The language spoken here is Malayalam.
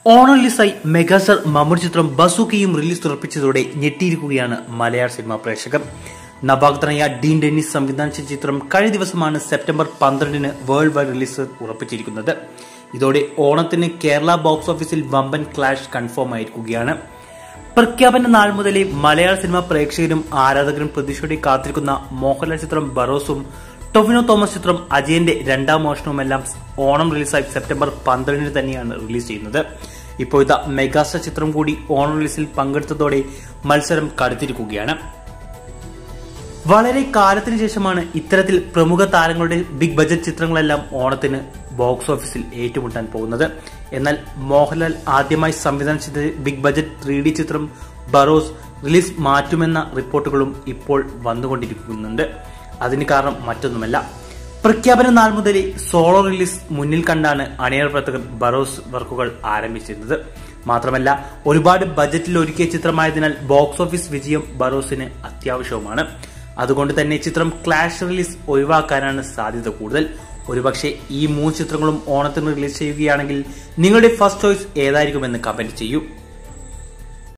ഓണം റിലീസായി മെഗാസ്റ്റാർ മമ്മൂട്ടി ചിത്രം ബസൂക്കയും റിലീസ് ഉറപ്പിച്ചതോടെ ഞെട്ടിയിരിക്കുകയാണ് മലയാള സിനിമാ പ്രേക്ഷകർ നവാഗതനായ ഡീൻ ഡെന്നിസ് സംവിധാനിച്ച ചിത്രം കഴിഞ്ഞ ദിവസമാണ് സെപ്റ്റംബർ പന്ത്രണ്ടിന് വേൾഡ് വൈഡ് റിലീസ് ഉറപ്പിച്ചിരിക്കുന്നത് ഇതോടെ ഓണത്തിന് കേരള ബോക്സ് ഓഫീസിൽ വമ്പൻ ക്ലാഷ് കൺഫേം ആയിരിക്കുകയാണ് പ്രഖ്യാപന നാൾ മുതലേ മലയാള സിനിമ പ്രേക്ഷകരും ആരാധകരും പ്രതീക്ഷയോടെ കാത്തിരിക്കുന്ന മോഹൻലാൽ ചിത്രം ബറോസും ടൊവിനോ തോമസ് ചിത്രം അജയന്റെ രണ്ടാം മോഷണവുമെല്ലാം ഓണം റിലീസായി സെപ്റ്റംബർ പന്ത്രണ്ടിന് തന്നെയാണ് റിലീസ് ചെയ്യുന്നത് ഇപ്പോഴത്തെ മെഗാസ്റ്റാർ ചിത്രം കൂടി ഓണം റിലീസിൽ പങ്കെടുത്തതോടെ മത്സരം കടുത്തിരിക്കുകയാണ് വളരെ കാലത്തിന് ശേഷമാണ് ഇത്തരത്തിൽ പ്രമുഖ താരങ്ങളുടെ ബിഗ് ബജറ്റ് ചിത്രങ്ങളെല്ലാം ഓണത്തിന് ബോക്സ് ഓഫീസിൽ ഏറ്റുമുട്ടാൻ പോകുന്നത് എന്നാൽ മോഹൻലാൽ ആദ്യമായി സംവിധാനം ചെയ്ത ബിഗ് ബജറ്റ് ത്രീ ഡി ചിത്രം ബറോസ് റിലീസ് മാറ്റുമെന്ന റിപ്പോർട്ടുകളും ഇപ്പോൾ വന്നുകൊണ്ടിരിക്കുന്നുണ്ട് അതിന് കാരണം മറ്റൊന്നുമല്ല പ്രഖ്യാപന നാൾ മുതൽ സോളോ റിലീസ് മുന്നിൽ കണ്ടാണ് അണിയർ പ്രവർത്തകർ ബറോസ് വർക്കുകൾ ആരംഭിച്ചിരുന്നത് മാത്രമല്ല ഒരുപാട് ബജറ്റിൽ ഒരുക്കിയ ചിത്രമായതിനാൽ ബോക്സ് ഓഫീസ് വിജയം ബറോസിന് അത്യാവശ്യവുമാണ് അതുകൊണ്ട് തന്നെ ചിത്രം ക്ലാഷ് റിലീസ് ഒഴിവാക്കാനാണ് സാധ്യത കൂടുതൽ ഒരുപക്ഷെ ഈ മൂന്ന് ചിത്രങ്ങളും ഓണത്തിന് റിലീസ് ചെയ്യുകയാണെങ്കിൽ നിങ്ങളുടെ ഫസ്റ്റ് ചോയ്സ് ഏതായിരിക്കുമെന്ന് കമന്റ് ചെയ്യൂ